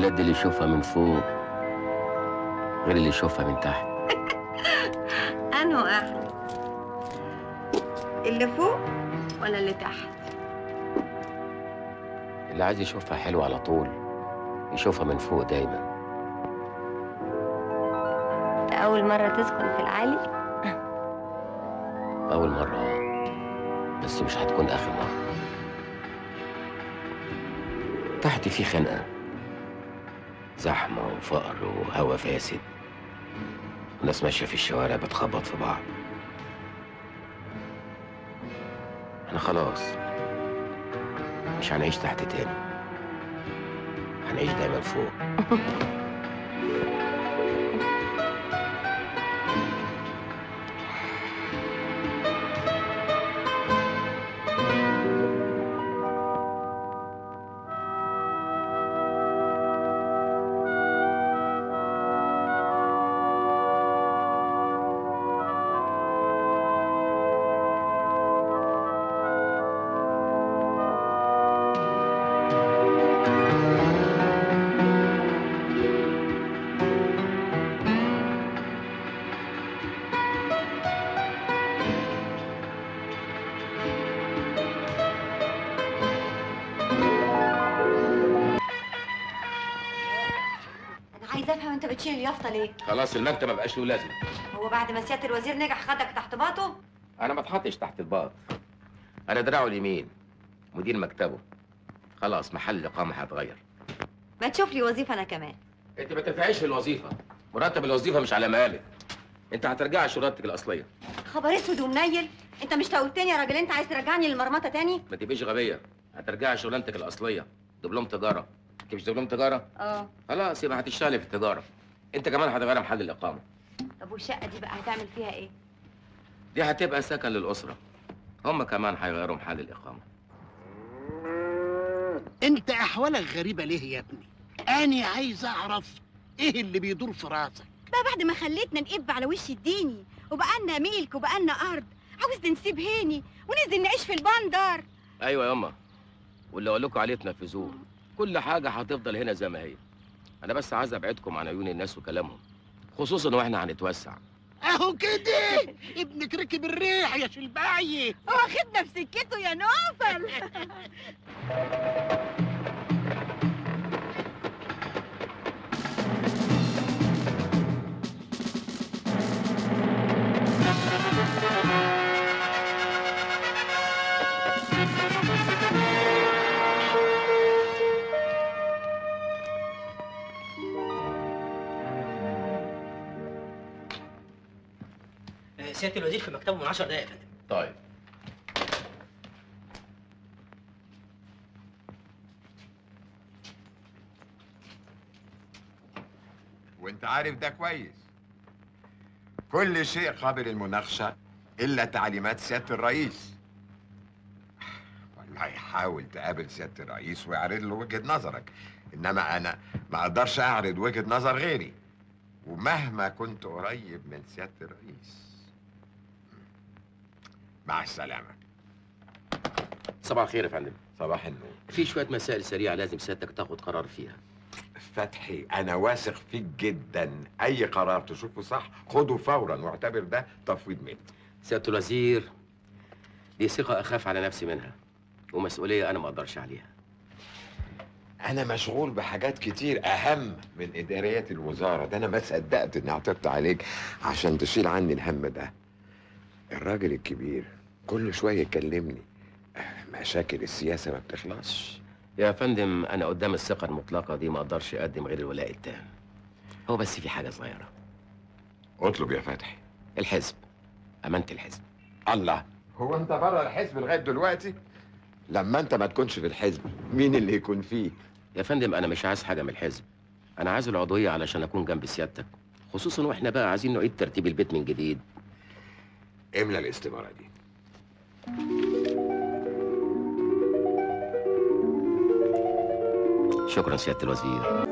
بجد اللي يشوفها من فوق غير اللي يشوفها من تحت انه احلى اللي فوق ولا اللي تحت اللي عايز يشوفها حلوة على طول يشوفها من فوق دايما ده اول مره تسكن في العالي أول مرة آه. بس مش هتكون آخر مرة تحت في خنقة زحمة وفقر وهوا فاسد وناس ماشية في الشوارع بتخبط في بعض احنا خلاص مش هنعيش تحت تاني هنعيش دايما فوق انا عايزه افهم انت بتشيل اليافطه ليه خلاص المكتب ما بقاش له لازمه هو بعد ما سياده الوزير نجح خدك تحت باطه انا ما اتحطش تحت الباط انا دراعه اليمين مدير مكتبه خلاص محل الاقامه هيتغير ما تشوف لي وظيفه انا كمان انت ما تنفعيش في الوظيفه مرتب الوظيفه مش على مقالك انت هترجعي شغلانتك الاصليه خبر اسود ومنيل انت مش قلتني يا راجل انت عايز ترجعني للمرمطه تاني ما تبقيش غبيه هترجعي شغلانتك الاصليه دبلوم تجاره انت مش دبلوم تجاره اه خلاص يبقى هتشتغلي في التجاره انت كمان هتغيري محل الاقامه طب والشقه دي بقى هتعمل فيها ايه دي هتبقى سكن للاسره هم كمان هيغيروا محل الاقامه انت احوالك غريبه ليه يا ابني انا عايز اعرف ايه اللي بيدور في راسك بقى بعد ما خليتنا نقب على وش الديني وبقالنا ملك وبقالنا ارض عاوزنا نسيب هيني وننزل نعيش في البندر ايوه ياما واللي اقول لكم عليه تنفذوه كل حاجه هتفضل هنا زي ما هي انا بس عايز ابعدكم عن عيون الناس وكلامهم خصوصا واحنا هنتوسع اهو كده ابنك ركب الريح يا شلباية هو واخدنا في سكته يا نوفل آه، سياده الوزير في مكتبه من 10 دقائق يا فندم طيب وانت عارف ده كويس كل شيء قابل للمناقشة إلا تعليمات سيادة الرئيس والله حاول تقابل سيادة الرئيس ويعرض له وجهة نظرك إنما أنا ما أقدرش أعرض وجهة نظر غيري ومهما كنت قريب من سيادة الرئيس مع السلامة صباح الخير يا فندم صباح النور في شويه مسائل سريعه لازم سيادتك تاخد قرار فيها فتحي أنا واثق فيك جدا أي قرار تشوفه صح خده فورا واعتبر ده تفويض مني سياده الوزير دي ثقه اخاف على نفسي منها ومسؤوليه انا ما اقدرش عليها أنا مشغول بحاجات كتير أهم من إداريات الوزارة ده أنا ما صدقت إني عطرت عليك عشان تشيل عني الهم ده الراجل الكبير كل شوية يكلمني مشاكل السياسة ما بتخلصش يا فندم انا قدام الثقه المطلقه دي ما اقدرش اقدم غير الولاء التام هو بس في حاجه صغيره اطلب يا فتحي الحزب امانه الحزب الله هو أنت بره الحزب لغاية دلوقتي؟ لما أنت ما تكونش في الحزب مين اللي يكون فيه؟ يا فندم انا مش عايز حاجه من الحزب انا عايز العضويه علشان اكون جنب سيادتك خصوصا واحنا بقى عايزين نعيد ترتيب البيت من جديد املى الاستمارة دي شكرا سياده الوزير